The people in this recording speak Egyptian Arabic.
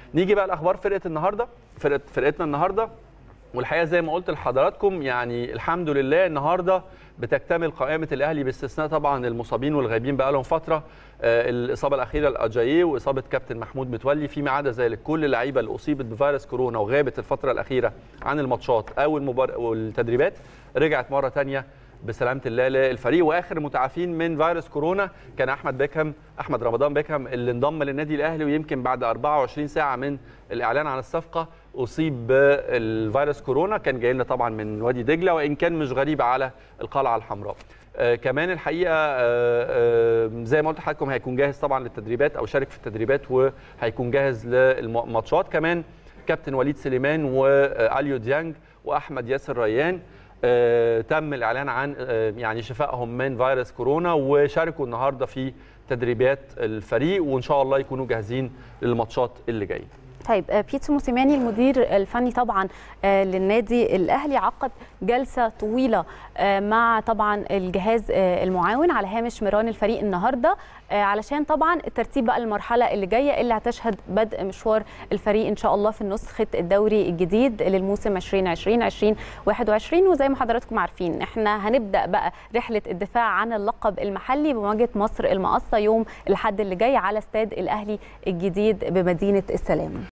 نيجي بقى لاخبار فرقه النهارده فرقه فرقتنا النهارده والحقيقه زي ما قلت لحضراتكم يعني الحمد لله النهارده بتكتمل قائمه الاهلي باستثناء طبعا المصابين والغايبين بقى لهم فتره آه، الاصابه الاخيره لاجاييه واصابه كابتن محمود متولي فيما عدا ذلك كل اللعيبه اللي اصيبت بفيروس كورونا وغابت الفتره الاخيره عن الماتشات او المبار... والتدريبات رجعت مره ثانيه بسلامه الله للفريق واخر متعافين من فيروس كورونا كان احمد بيكهام احمد رمضان بيكهام اللي انضم للنادي الاهلي ويمكن بعد 24 ساعه من الاعلان عن الصفقه اصيب بالفيروس كورونا كان جاي لنا طبعا من وادي دجله وان كان مش غريب على القلعه الحمراء آه كمان الحقيقه آه آه زي ما قلت لحضراتكم هيكون جاهز طبعا للتدريبات او شارك في التدريبات وهيكون جاهز للماتشات كمان كابتن وليد سليمان واليو ديانج واحمد ياسر ريان آه تم الاعلان عن آه يعني شفائهم من فيروس كورونا وشاركوا النهارده في تدريبات الفريق وان شاء الله يكونوا جاهزين للماتشات اللي جايه طيب آه، بيتسو موسيماني المدير الفني طبعا آه، للنادي الاهلي عقد جلسه طويله آه، مع طبعا الجهاز آه، المعاون على هامش ميران الفريق النهارده آه، علشان طبعا الترتيب بقى المرحله اللي جايه اللي هتشهد بدء مشوار الفريق ان شاء الله في نسخه الدوري الجديد للموسم 2020 2021 وزي ما حضراتكم عارفين احنا هنبدا بقى رحله الدفاع عن اللقب المحلي بمواجهه مصر المقصه يوم الاحد اللي جاي على استاد الاهلي الجديد بمدينه السلام